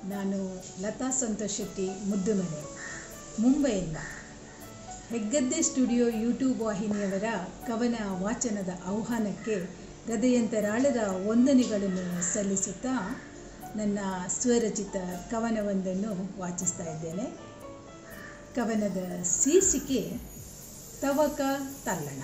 ನಾನು ಲತಾ ಸಂತೋಷ್ ಶೆಟ್ಟಿ ಮುದ್ದುಮನೆ ಮುಂಬೈಯಿಂದ Heggadde studio YouTube ವಾಹಿನಿಯವರ ಕವನ ವಾಚನದ ಆಹ್ವಾನಕ್ಕೆ ಹೃದಯಂತರಾಳದ ವಂದನೆಗಳನ್ನು ಸಲ್ಲಿಸುತ್ತಾ ನನ್ನ ಸ್ವರಚಿತ ಕವನವೊಂದನ್ನು ವಾಚಿಸ್ತಾ ಇದ್ದೇನೆ ಕವನದ ಶೀರ್ಷಿಕೆ ತವಕ ತಲ್ಲಣ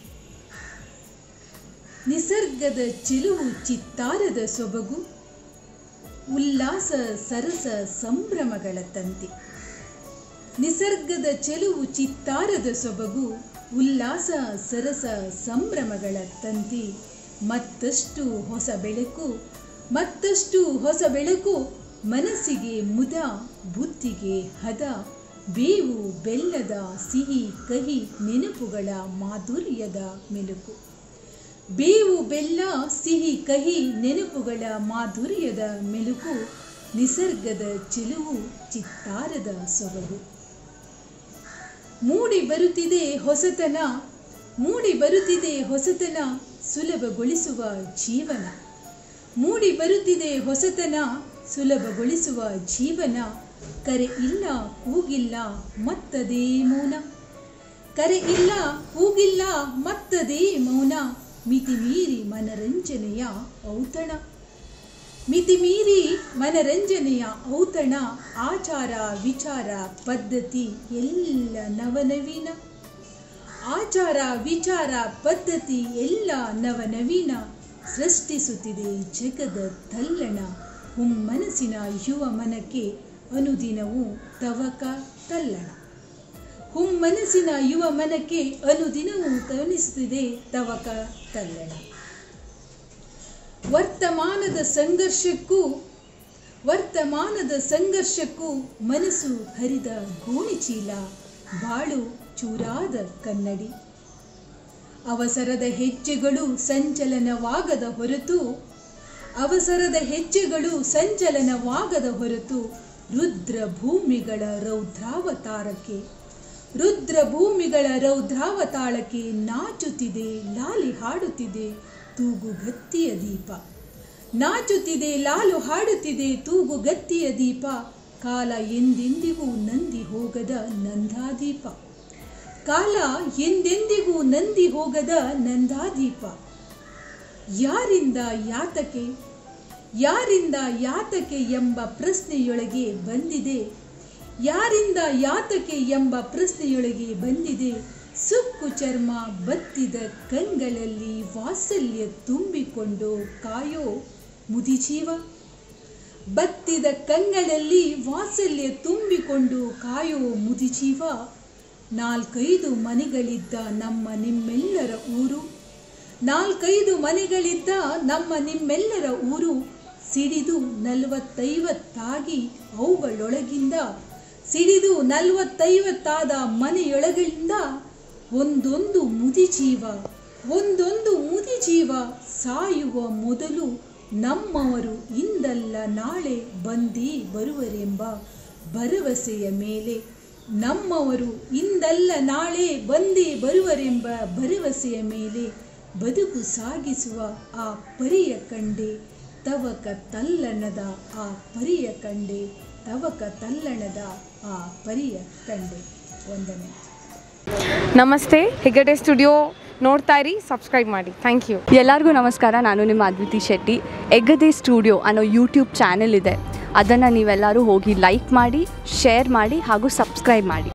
ನಿಸರ್ಗದ ಚಿಲುವು ಚಿತ್ತಾರದ ಸೊಬಗು ಉಲ್ಲಾಸ ಸರಸ ಸಂಭ್ರಮಗಳ ತಂತಿ ನಿಸರ್ಗದ ಚೆಲುವು ಚಿತ್ತಾರದ ಸೊಬಗು ಉಲ್ಲಾಸ ಸರಸ ಸಂಭ್ರಮಗಳ ತಂತಿ ಮತ್ತಷ್ಟು ಹೊಸ ಬೆಳಕು ಮತ್ತಷ್ಟು ಹೊಸ ಬೆಳಕು ಮನಸ್ಸಿಗೆ ಮುದ ಬುದ್ಧಿಗೆ ಹದ ಬೇವು ಬೆಲ್ಲದ ಸಿಹಿ ಕಹಿ ನೆನಪುಗಳ ಮಾಧುರ್ಯದ ಮೆಲುಕು ಬೇವು ಬೆಲ್ಲ ಸಿಹಿ ಕಹಿ ನೆನಪುಗಳ ಮಾಧುರ್ಯದ ಮೆಲುಕು ನಿಸರ್ಗದ ಚೆಲುವು ಚಿತ್ತಾರದ ಸೊಬಗು ಮೂಡಿ ಬರುತ್ತಿದೆ ಹೊಸತನ ಮೂಡಿ ಬರುತ್ತಿದೆ ಹೊಸತನ ಸುಲಭಗೊಳಿಸುವ ಜೀವನ ಮೂಡಿ ಬರುತ್ತಿದೆ ಹೊಸತನ ಸುಲಭಗೊಳಿಸುವ ಜೀವನ ಕರೆ ಇಲ್ಲ ಕೂಗಿಲ್ಲ ಮತ್ತದೇ ಮೌನ ಕರೆ ಇಲ್ಲ ಕೂಗಿಲ್ಲ ಮತ್ತದೇ ಮೌನ ಮಿತಿಮೀರಿ ಮನರಂಜನೆಯ ಔತಣ ಮಿತಿಮೀರಿ ಮನರಂಜನೆಯ ಔತಣ ಆಚಾರ ವಿಚಾರ ಪದ್ಧತಿ ಎಲ್ಲ ನವನವೀನ ಆಚಾರ ವಿಚಾರ ಪದ್ಧತಿ ಎಲ್ಲ ನವನವೀನ ಸೃಷ್ಟಿಸುತ್ತಿದೆ ಜಗದ ತಲ್ಲಣ ಹುಮ್ಮನಸ್ಸಿನ ಯುವ ಮನಕ್ಕೆ ಅನುದಿನವೂ ತವಕ ತಲ್ಲಣ ಹುಮ್ಮನಸ್ಸಿನ ಯುವ ಮನಕ್ಕೆ ಅನುದಿನವೂ ತವನಿಸುತ್ತಿದೆ ತವಕ ತಲ್ಲಣ ವರ್ತಮಾನದ ಸಂಘರ್ಷಕ್ಕೂ ವರ್ತಮಾನದ ಸಂಘರ್ಷಕ್ಕೂ ಮನಸ್ಸು ಹರಿದ ಗೋಣಿಚೀಲ ಬಾಳು ಚೂರಾದ ಕನ್ನಡಿ ಅವಸರದ ಹೆಜ್ಜೆಗಳು ಸಂಚಲನವಾಗದ ಹೊರತು ಅವಸರದ ಹೆಜ್ಜೆಗಳು ಸಂಚಲನವಾಗದ ಹೊರತು ರುದ್ರ ಭೂಮಿಗಳ ರೌದ್ರಾವತಾರಕ್ಕೆ ರುದ್ರ ಭೂಮಿಗಳ ರೌದ್ರಾವತಾಳಕ್ಕೆ ನಾಚುತ್ತಿದೆ ಲಾಲಿ ಹಾಡುತ್ತಿದೆ ತೂಗು ಗತ್ತಿಯ ದೀಪ ನಾಚುತ್ತಿದೆ ಲಾಲು ಹಾಡುತ್ತಿದೆ ತೂಗು ಗತ್ತಿಯ ದೀಪ ಕಾಲ ಎಂದೆಂದಿಗೂ ನಂದಿ ಹೋಗದ ನಂದಾದೀಪ ಕಾಲ ಎಂದೆಂದಿಗೂ ನಂದಿ ಹೋಗದ ನಂದಾದೀಪ ಯಾರಿಂದ ಯಾತಕೆ ಯಾರಿಂದ ಯಾತಕೆ ಎಂಬ ಪ್ರಶ್ನೆಯೊಳಗೆ ಬಂದಿದೆ ಯಾರಿಂದ ಯಾತಕೆ ಎಂಬ ಪ್ರಶ್ನೆಯೊಳಗೆ ಬಂದಿದೆ ಸುಕ್ಕು ಚರ್ಮ ಬತ್ತಿದ ಕಂಗಳಲ್ಲಿ ವಾತ್ಸಲ್ಯ ತುಂಬಿಕೊಂಡು ಕಾಯೋ ಮುದಿಜೀವ ಬತ್ತಿದ ಕಂಗಳಲ್ಲಿ ವಾತ್ಸಲ್ಯ ತುಂಬಿಕೊಂಡು ಕಾಯೋ ಮುದಿಜೀವ ನಾಲ್ಕೈದು ಮನೆಗಳಿದ್ದ ನಮ್ಮ ನಿಮ್ಮೆಲ್ಲರ ಊರು ನಾಲ್ಕೈದು ಮನೆಗಳಿದ್ದ ನಮ್ಮ ನಿಮ್ಮೆಲ್ಲರ ಊರು ಸಿಡಿದು ನಲವತ್ತೈವತ್ತಾಗಿ ಅವುಗಳೊಳಗಿಂದ ಸಿಡಿದು ನಲವತ್ತೈವತ್ತಾದ ಮನೆಯೊಳಗಳಿಂದ ಒಂದೊಂದು ಮುದಿಜೀವ ಒಂದೊಂದು ಮುದಿಜೀವ ಸಾಯುವ ಮೊದಲು ನಮ್ಮವರು ಇಂದಲ್ಲ ನಾಳೆ ಬಂದಿ ಬರುವರೆಂಬ ಭರವಸೆಯ ಮೇಲೆ ನಮ್ಮವರು ಇಂದಲ್ಲ ನಾಳೆ ಬಂದಿ ಬರುವರೆಂಬ ಭರವಸೆಯ ಮೇಲೆ ಬದುಕು ಸಾಗಿಸುವ ಆ ಪರಿಯ ಕಂಡೆ ತವಕ ತಲ್ಲಣದ ಆ ಪರಿಯ ಕಂಡೆ ತವಕ ತಲ್ಲಣದ ಆ ಪರಿಯ ಕಂಡೆ ವಂದನೆ ನಮಸ್ತೆ ಹೆಗಡೆ ಸ್ಟುಡಿಯೋ ನೋಡ್ತಾ ಇರಿ ಸಬ್ಸ್ಕ್ರೈಬ್ ಮಾಡಿ ಥ್ಯಾಂಕ್ ಯು ಎಲ್ಲರಿಗೂ ನಮಸ್ಕಾರ ನಾನು ನಿಮ್ಮ ಅದ್ವಿತಿ ಶೆಟ್ಟಿ ಎಗ್ಗದೆ ಸ್ಟುಡಿಯೋ ಅನ್ನೋ ಯೂಟ್ಯೂಬ್ ಚಾನೆಲ್ ಇದೆ ಅದನ್ನು ನೀವೆಲ್ಲರೂ ಹೋಗಿ ಲೈಕ್ ಮಾಡಿ ಶೇರ್ ಮಾಡಿ ಹಾಗೂ ಸಬ್ಸ್ಕ್ರೈಬ್ ಮಾಡಿ